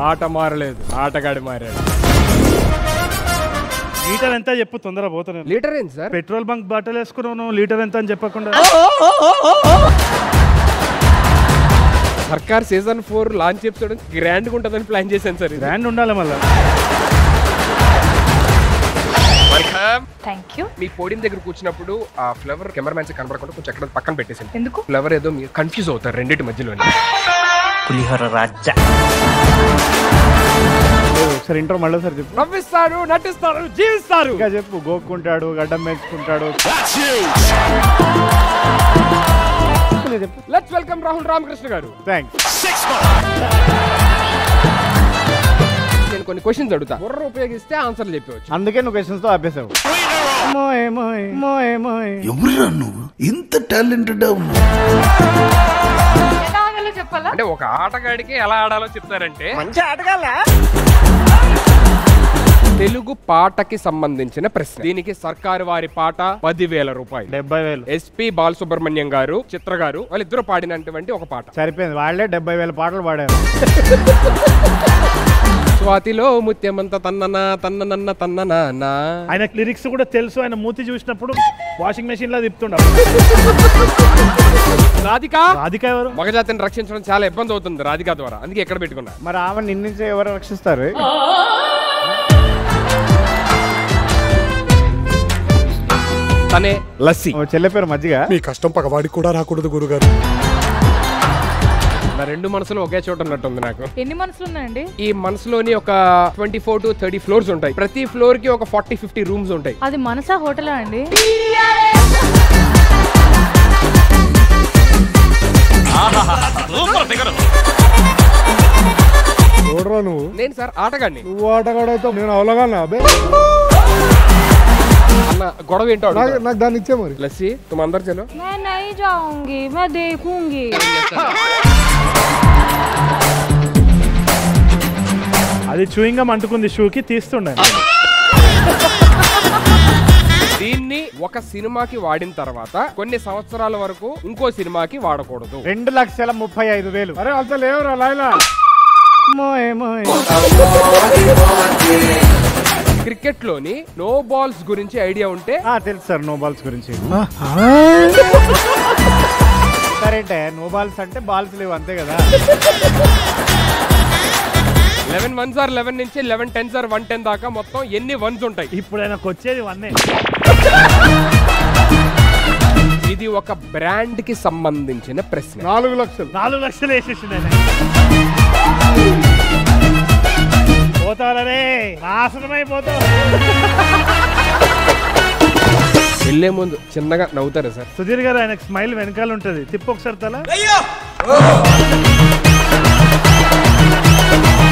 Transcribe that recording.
ఆట మారలేదు ఆటగాడి మారాడు లీటర్ ఎంత చెప్పు తొందర పోతున్నాను లీటర్ ఏంటి సార్ పెట్రోల్ బంక్ బట్టలు వేసుకున్నావు నువ్వు లీటర్ ఎంత అని చెప్పకుండా Sarkar season four launch episode grand గా ఉంటుందని ప్లాన్ చేశాను సార్ ఇది. బ్రాండ్ ఉండాలి మళ్ళీ థ్యాంక్ యూ మీ పోడియం దగ్గర కూర్చున్నప్పుడు ఆ ఫ్లవర్ కెమెరామెన్స్ కనబడకుండా కొంచెం ఎక్కడ పక్కన పెట్టేసింది ఎందుకు ఫ్లవర్ ఏదో మీరు కన్ఫ్యూజ్ అవుతారు రెండింటి మధ్యలో పులిహోర రాజా ఒకసారి ఇంటర్ మళ్ళీ సార్ చెప్పు నవ్విస్తారు నటిస్తారు జీవిస్తారు ఇంకా చెప్పు గోక్కుంటాడు గడ్డం మేచుకుంటాడు చెప్పు లెట్స్ వెల్కమ్ రాహుల్ రామకృష్ణ గారు థ్యాంక్స్ నేను కొన్ని క్వశ్చన్స్ అడుగుతా బుర్ర ఉపయోగిస్తే ఆన్సర్లు చెప్పవచ్చు అందుకే నువ్వు క్వశ్చన్స్ తో ఆపేసావు మోయ్ మోయ్ మోయ్ మోయ్ ఎవరురా నువ్వు ఇంత టాలెంటెడ్ ఉన్నావు ఎలా ఆగాలో చెప్పాలా అంటే ఒక ఆటగాడికి ఎలా ఆడాలో చెప్తారంటే తెలుగు పాటకి సంబంధించిన ప్రశ్న దీనికి సర్కారు వారి పాట పదివేల రూపాయలు డెబ్బై వేలు ఎస్పి బాలసుబ్రహ్మణ్యం గారు చిత్ర గారు వాళ్ళిద్దరు పాడినటువంటి ఒక పాట సరిపోయింది వాళ్ళే డెబ్బై వేల పాటలు పాడారు స్వాతిలో ముత్యమంత తన్నన తన్ననన్న తన్నన ఆయన లిరిక్స్ కూడా తెలుసు ఆయన మూతి చూసినప్పుడు వాషింగ్ మెషిన్ లో తిప్పుతుండ రాధిక రాధిక ఎవరు మగజాతిని రక్షించడం చాలా ఇబ్బంది అవుతుంది రాధిక ద్వారా అందుకే ఎక్కడ పెట్టుకున్నా మరి ఆమె నిన్నించే ఎవరు రక్షిస్తారు తనే లస్సీ ఓ చెల్లె పేరు మజ్జిగ మీ కష్టం పగవాడికి కూడా రాకూడదు గురుగారు నా రెండు మనసులు ఒకే చోట ఉన్నట్టుంది నాకు ఎన్ని మనసులు ఉన్నాయండి ఈ మనసులోని ఒక twenty four to thirty floors ఉంటాయి ప్రతి ఫ్లోర్ కి ఒక ఫార్టీ ఫిఫ్టీ రూమ్స్ ఉంటాయి అది మనసా హోటలా అండి చూడరా నువ్వు నేను సార్ ఆటగాడిని నువ్వు ఆటగాడైతే నేను అవలగానా అబ్బే అన్న గొడవ ఏంటో నాకు అడుగుతా. నాకు దాన్ని ఇచ్చే మరి లస్సీ तुम अंदर चलो मैं नहीं जाऊंगी मैं देखूंगी అది చూయింగం అంటుకుంది షూకి తీస్తుండే దీన్ని ఒక సినిమాకి వాడిన తర్వాత కొన్ని సంవత్సరాల వరకు ఇంకో సినిమాకి వాడకూడదు రెండు లక్షల ముప్పై ఐదు వేలు అరే అంత లేవురా లాయలా మోయ్ మోయ్ క్రికెట్ లోని నో బాల్స్ గురించి ఐడియా ఉంటే ఆ, తెలుసు సార్ నో బాల్స్ గురించి సరేంటే నో బాల్స్ అంటే బాల్స్ లేవు అంతే కదా లెవెన్ వన్స్ ఆర్ లెవెన్ నుంచి eleven tens or one ten దాకా మొత్తం ఎన్ని వన్స్ ఉంటాయి ఇప్పుడు ఆయనకు వచ్చేది వన్నే ఇది ఒక బ్రాండ్ కి సంబంధించిన ప్రశ్న నాలుగు లక్షలు నాలుగు లక్షలు వేసేసింది ఆయన పోతారే నాశనమైపోతావు వెళ్లే ముందు చిన్నగా నవ్వుతారా సార్ సుధీర్ గారు ఆయనకు స్మైల్ వెనకాల ఉంటది తిప్పు ఒకసారి తల